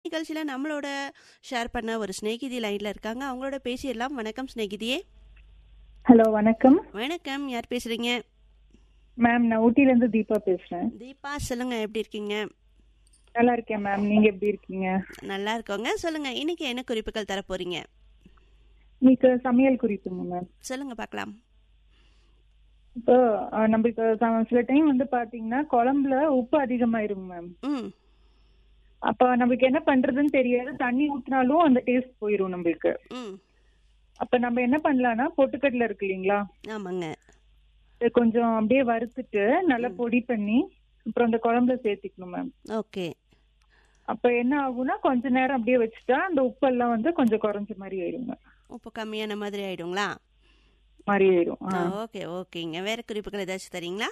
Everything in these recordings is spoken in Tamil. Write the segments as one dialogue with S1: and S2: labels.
S1: நிகழ்ச்சியில் நம்மளோட ஷேர் பண்ண ஒரு ஸ்நேகிதி லைனில் இருக்காங்க அவங்களோட பேசிடலாம் வணக்கம் ஸ்நேகிதியே
S2: ஹலோ வணக்கம்
S1: வணக்கம் யார் பேசுகிறீங்க
S2: மேம் நான் ஊட்டில இருந்து தீபா பேசுறேன்
S1: தீபா சொல்லுங்கள் எப்படி இருக்கீங்க
S2: நல்லா இருக்கேன் மேம் நீங்க எப்படி இருக்கீங்க
S1: நல்லா இருக்கோங்க சொல்லுங்கள் இன்னைக்கு என்ன குறிப்புகள் தர போகிறீங்க
S2: இன்னைக்கு சமையல் குறிப்புங்க மேம்
S1: சொல்லுங்கள் பார்க்கலாம்
S2: இப்போ அஹ், நம்மளுக்கு ச- சில டைம் வந்து பாத்தீங்கன்னா குழம்புல உப்பு அதிகமாயிருங்க மேம்
S1: ம்
S2: அப்ப நம்மளுக்கு என்ன பண்றதுன்னு தெரியாது தண்ணி ஊத்தினாலும் அந்த டேஸ்ட் போயிரும் நம்மளுக்கு
S1: ம்
S2: அப்ப நம்ம என்ன பண்ணலாம்னா பொட்டுக்கடலை இருக்கு இல்லைங்களா
S1: ஆமாங்க
S2: இதை கொஞ்சம் அப்படியே வறுத்துட்டு நல்லா பொடி பண்ணி அப்புறம் அந்த குழம்புல சேர்த்திக்கணும் மேம்
S1: ஓகே
S2: அப்ப என்ன ஆகும்னா கொஞ்ச நேரம் அப்படியே வச்சுட்டா அந்த உப்பெல்லாம் வந்து கொஞ்சம் குறைஞ்ச மாதிரி ஆயிருங்க
S1: உப்பு கம்மியான மாதிரி ஆயிடுங்களா
S2: மாதிரி ஆயிரும் ஆ.
S1: ஓகே ஓகேங்க வேற குறிப்புகள் ஏதாச்சும் தரீங்களா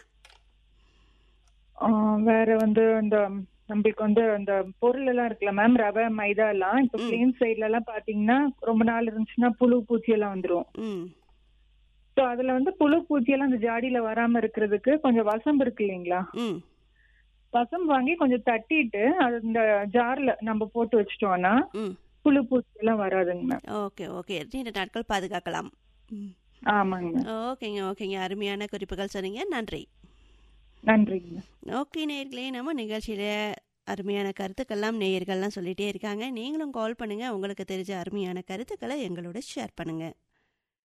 S2: ஆ, வேற வந்து இந்த நம்மளுக்கு வந்து அந்த பொருள் எல்லாம் இருக்குல்ல மேம் ரவை மைதா எல்லாம் இப்ப பிளேன் சைட்ல எல்லாம் பாத்தீங்கன்னா ரொம்ப நாள் இருந்துச்சுன்னா புழு பூச்சி எல்லாம் வந்துரும்
S1: ம்
S2: சோ அதுல வந்து புழு பூச்சி எல்லாம் அந்த ஜாடியில வராம இருக்கிறதுக்கு கொஞ்சம் வசம்பு இருக்கு இல்லைங்களா
S1: ம்
S2: வசம்பு வாங்கி கொஞ்சம் தட்டிட்டு அது இந்த ஜார்ல நம்ம போட்டு வச்சிட்டோம்னா
S1: ம்
S2: புழு பூச்சி எல்லாம் வராதுங்க மேம்
S1: ஓகே ஓகே நீண்ட நாட்கள் பாதுகாக்கலாம் ம்
S2: ஆமாங்க மேம்
S1: ஓகேங்க ஓகேங்க அருமையான குறிப்புகள் சொன்னீங்க நன்றி
S2: நன்றிங்க மேம்
S1: ஓகே நேயர்களே நம்ம நிகழ்ச்சியில் அருமையான கருத்துக்கள்லாம் நேயர்கள்லாம் சொல்லிகிட்டே இருக்காங்க நீங்களும் கால் பண்ணுங்கள் உங்களுக்கு தெரிஞ்ச அருமையான கருத்துக்களை எங்களோட ஷேர் பண்ணுங்கள்